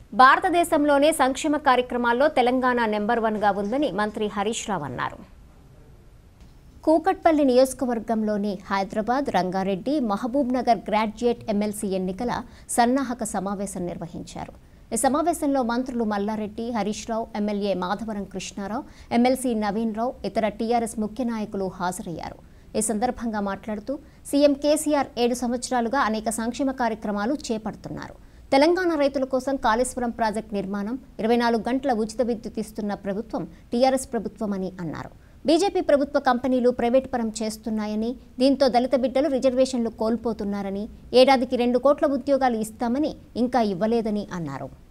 భారతదేశంలోనే సంక్షేమ కార్యక్రమాల్లో తెలంగాణ నెంబర్ వన్గా ఉందని మంత్రి హరీష్ రావు అన్నారు కూకట్పల్లి నియోజకవర్గంలోని హైదరాబాద్ రంగారెడ్డి మహబూబ్ నగర్ గ్రాడ్యుయేట్ ఎమ్మెల్సీ ఎన్నికల సన్నాహక సమావేశం నిర్వహించారు ఈ సమావేశంలో మంత్రులు మల్లారెడ్డి హరీష్ రావు ఎమ్మెల్యే మాధవరం కృష్ణారావు ఎమ్మెల్సీ నవీన్ రావు ఇతర టీఆర్ఎస్ ముఖ్య నాయకులు హాజరయ్యారు ఈ సందర్భంగా మాట్లాడుతూ సీఎం కేసీఆర్ ఏడు సంవత్సరాలుగా అనేక సంక్షేమ కార్యక్రమాలు చేపడుతున్నారు తెలంగాణ రైతుల కోసం కాళేశ్వరం ప్రాజెక్టు నిర్మాణం ఇరవై నాలుగు గంటల ఉచిత విద్యుత్ ఇస్తున్న ప్రభుత్వం టీఆర్ఎస్ ప్రభుత్వమని అన్నారు బీజేపీ ప్రభుత్వ కంపెనీలు ప్రైవేట్ పరం చేస్తున్నాయని దీంతో దళిత బిడ్డలు రిజర్వేషన్లు కోల్పోతున్నారని ఏడాదికి రెండు కోట్ల ఉద్యోగాలు ఇస్తామని ఇంకా ఇవ్వలేదని అన్నారు